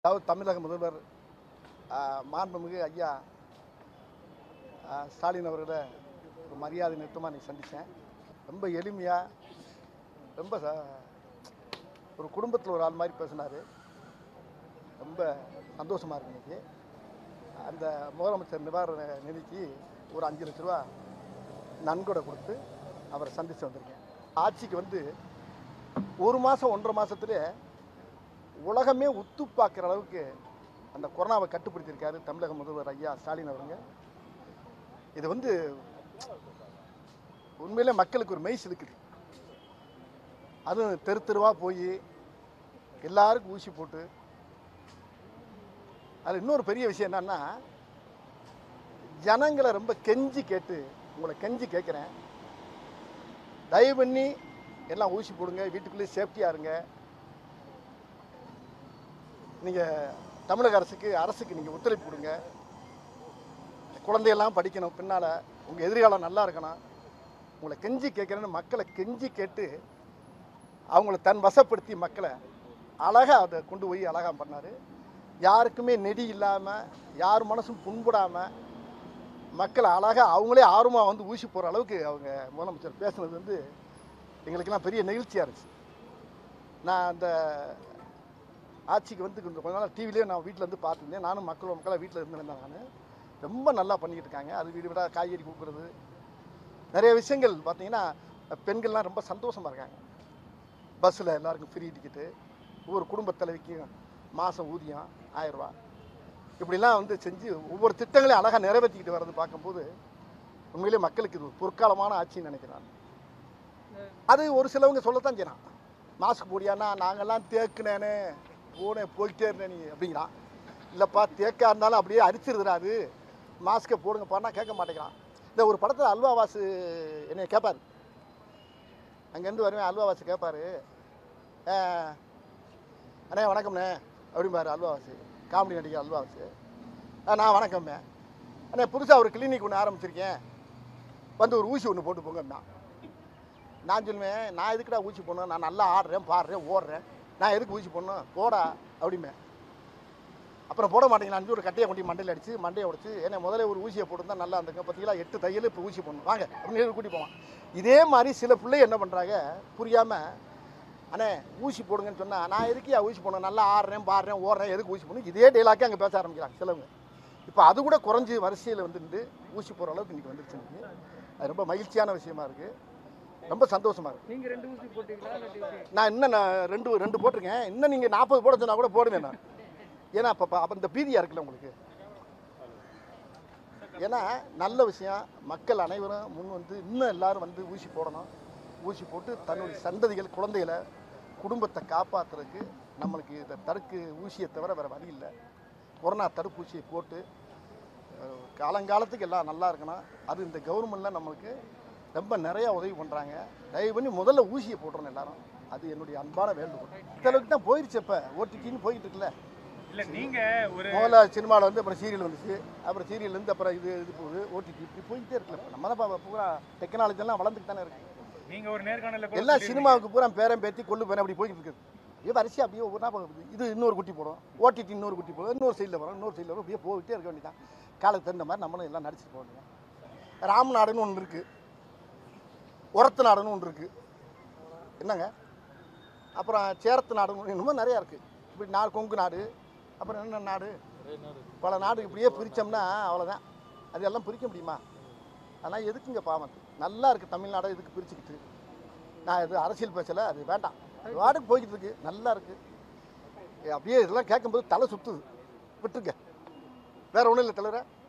அதாவது தமிழக முதல்வர் ஆ, மாண்புமிகு ஐயா ஆ, ஸ்டாலின் அவர்களை ஒரு மரியாதை நிறுத்தமாக நீ சந்தித்தேன் ரொம்ப எளிமையாக ரொம்ப ச- ஒரு குடும்பத்தில் ஒரு ஆள் மாதிரி பேசினார் ரொம்ப சந்தோஷமாக இருக்கு இன்னைக்கு அந்த முதலமைச்சர் நிவாரண நிதிக்கு ஒரு அஞ்சு லட்ச ரூபா நன்கொடை கொடுத்து அவரை சந்தித்து வந்திருக்கேன் ஆட்சிக்கு வந்து ஒரு மாதம் ஒன்றரை மாதத்துலேயே உலகமே உத்து பார்க்குற அளவுக்கு அந்த கொரோனாவை கட்டுப்படுத்தியிருக்காரு தமிழக முதல்வர் ஐயா ஸ்டாலின் அவருங்க இது வந்து உண்மையிலே மக்களுக்கு ஒரு மெய் சிலுக்குது அதுவும் தெரு தெருவாக போய் எல்லாருக்கும் ஊசி போட்டு அது இன்னொரு பெரிய விஷயம் என்னன்னா ஜனங்களை ரொம்ப கெஞ்சி கேட்டு உங்களை கெஞ்சி கேட்குறேன் தயவு பண்ணி எல்லாம் ஊசி போடுங்க வீட்டுக்குள்ளேயே சேஃப்டியாக இருங்க நீங்கள் தமிழக அரசுக்கு அரசுக்கு நீங்கள் ஒத்துழைப்பு கொடுங்க குழந்தையெல்லாம் படிக்கணும் பின்னால் உங்கள் எதிர்காலம் நல்லா இருக்கணும் உங்களை கெஞ்சி கேட்குறேன்னு மக்களை கெஞ்சி கேட்டு அவங்கள தன் வசப்படுத்தி மக்களை அழகாக அதை கொண்டு போய் அழகாக பண்ணார் யாருக்குமே நெடி இல்லாமல் யார் மனசும் புண்படாமல் மக்களை அழகாக அவங்களே ஆர்வமாக வந்து ஊசி போகிற அளவுக்கு அவங்க முதலமைச்சர் பேசுனது வந்து எங்களுக்கெல்லாம் பெரிய நெகிழ்ச்சியாக இருந்துச்சு நான் அந்த ஆட்சிக்கு வந்து கொஞ்சம் கொஞ்ச நாள் டிவிலேயே நான் வீட்டில் இருந்து பார்த்துருந்தேன் நானும் மக்கள் மக்களாக வீட்டில் இருந்தேன் நான் ரொம்ப நல்லா பண்ணிக்கிட்டு இருக்காங்க அது வீடு வீடாக காய்கறி கொடுக்குறது நிறைய விஷயங்கள் பார்த்தீங்கன்னா பெண்கள்லாம் ரொம்ப சந்தோஷமாக இருக்காங்க பஸ்ஸில் எல்லாருக்கும் ஃப்ரீ டிக்கெட்டு ஒவ்வொரு குடும்பத் தலைவிக்கும் மாதம் ஊதியம் ஆயிரரூபா இப்படிலாம் வந்து செஞ்சு ஒவ்வொரு திட்டங்களையும் அழகாக நிறைவேற்றிக்கிட்டு வர்றது பார்க்கும்போது உண்மையிலே மக்களுக்கு இது ஒரு பொற்காலமான ஆட்சின்னு நினைக்கிறேன் நான். அது ஒரு சிலவங்க சொல்லத்தான் செய்யறான் மாஸ்க் போடியானா நாங்கெல்லாம் தேக்குனேனே போனேன் போயிட்டே இருந்தேன் நீ அப்படிங்கிறான் இல்லைப்பா தேக்கா இருந்தாலும் அப்படியே அரிச்சிருதுடா அது மாஸ்க்கை போடுங்கப்பான்னா கேட்க மாட்டேங்கிறான் இந்த ஒரு படத்தில் அல்வா வாசு என்னை கேட்பாரு அங்கேருந்து வருவேன் அல்வா வாசு கேட்பாரு "அஹ், அண்ணே வணக்கம்ண்ணே அப்படிம்பாரு அல்வா வாசு காமெடி நடிகர் அல்வா வாசு "ஆ, நான் வணக்கம்ண்ணே அண்ணே புதுசாக ஒரு கிளினிக் ஒன்று ஆரம்பிச்சிருக்கேன் வந்து ஒரு ஊசி ஒன்று போட்டு போங்கண்ணா நான் சொல்லுவேன் நான் எதுக்குடா ஊசி போடணும் நான் நல்லா ஆடுறேன் பாடுறேன் ஓடுறேன் நான் எதுக்கு ஊசி போடணும் போடா அப்படிமே அப்புறம் போட மாட்டேங்கிறான் ஒரு கட்டையை கொண்டு மண்டையில் அடிச்சு மண்டையை உடைச்சு ஏன்னா முதல்ல ஒரு ஊசியை போட்டுருந்தா நல்லா இருந்துங்க பார்த்தீங்களா எட்டு தையல் இப்போ ஊசி போடணும் வாங்க அப்படின்னு கூட்டி போவான் இதே மாதிரி சில பிள்ளை என்ன பண்ணுறாங்க புரியாமல் அண்ணே ஊசி போடுங்கன்னு சொன்னால் நான் எதுக்கு ஊசி போடணும் நல்லா ஆடுறேன் பாடுறேன் ஓடுறேன் எதுக்கு ஊசி போடணும் இதே டெய்லாக்கே அங்கே பேச ஆரம்பிக்கிறாங்க சிலவங்க இப்போ அது கூட குறைஞ்சி வரிசையில் வந்துட்டு ஊசி போகிற அளவுக்கு இன்றைக்கி வந்துருச்சு இன்னைக்கு. அது ரொம்ப மகிழ்ச்சியான விஷயமா இருக்குது ரொம்ப சந்தோஷமா இருக்கு நீங்க ரெண்டு ஊசி போட்டீங்களா இல்லாட்டி எப்படி? நான் இன்னும் நான் ரெண்டு ரெண்டு போட்டிருக்கேன் இன்னும் நீங்கள் நாற்பது போட சொன்னா கூட போடுவேன் நான் ஏன்னா அப்போ அப்போ இந்த பீதியாக இருக்குல்ல உங்களுக்கு ஏன்னா நல்ல விஷயம் மக்கள் அனைவரும் முன் வந்து இன்னும் எல்லாரும் வந்து ஊசி போடணும் ஊசி போட்டு தன்னுடைய சந்ததிகள் குழந்தைகளை குடும்பத்தை காப்பாற்றுறதுக்கு நம்மளுக்கு இந்த தடுக்கு ஊசியை தவிர வேறு வழி இல்லை கொரோனா தடுப்பூசியை போட்டு அஹ், காலங்காலத்துக்கு எல்லாம் நல்லா இருக்கணும் அது இந்த கவர்மெண்ட்டில் நம்மளுக்கு ரொம்ப நிறையா உதவி பண்ணுறாங்க தயவு பண்ணி முதல்ல ஊசியை போட்டுறணும் எல்லாரும் அது என்னுடைய அன்பான வேண்டுகோள் இந்த அளவுக்கு தான் போயிடுச்சு இப்போ ஓடிடின்னு போயிட்டு இருக்குல்ல இல்ல நீங்க ஒரு முதல்ல சினிமாவில் வந்து அப்புறம் சீரியல் வந்துச்சு அப்புறம் சீரியல் இருந்து அப்புறம் இது இது போகுது ஓடிடி இப்படி போயிட்டே இருக்குல்ல இப்போ நம்ம தான் பா- பூரா டெக்னாலஜி எல்லாம் வளர்ந்துட்டு தானே இருக்கு நீங்க ஒரு நேர்காணல்ல கூட எல்லாம் சொல்லியிருந்தீங்க. சினிமாவுக்கு பூரா பேரம் பேத்தி கொள்ளு பேரம் அப்படி போயிட்டு இருக்குது இது வரிசை அப்படியே ஒவ்வொரு நாள் போகுது. இது இன்னொரு குட்டி போடும் ஓடிடி இன்னொரு குட்டி போடும் இன்னொரு சைடில் வரும் இன்னொரு சைடில் வரும் அப்படியே போயிட்டே இருக்க வேண்டியதான் காலத்துக்கு தகுந்த மாதிரி நம்மளும் எல்லாம் நடிச்சுட்டு போக வேண்டியதான் ராமநாடுன்னு ஒன்று இருக்குது உரத்து நாடுன்னு ஒன்று இருக்குது என்னங்க அப்புறம் சேரத்து நாடுன்னு இன்னமும் நிறையா இருக்குது இப்படி நாடு கொங்கு நாடு அப்புறம் என்ன நாடு பல நாடு இப்படியே பிரித்தோம்னா அவ்வளோதான் அது எல்லாம் பிரிக்க முடியுமா ஆனால் எதுக்குங்க பாவம் நல்லா இருக்குது தமிழ்நாடை எதுக்கு பிரிச்சுக்கிட்டு நான் இது அரசியல் பேசலை அது வேண்டாம் அது வாட்டுக்கு போய்கிட்டு இருக்கு நல்லா இருக்கு ஏ, அப்படியே இதெல்லாம் கேட்கும்போது தலை சுத்துது விட்டுருங்க வேற ஒன்றும் இல்லை தலைவரே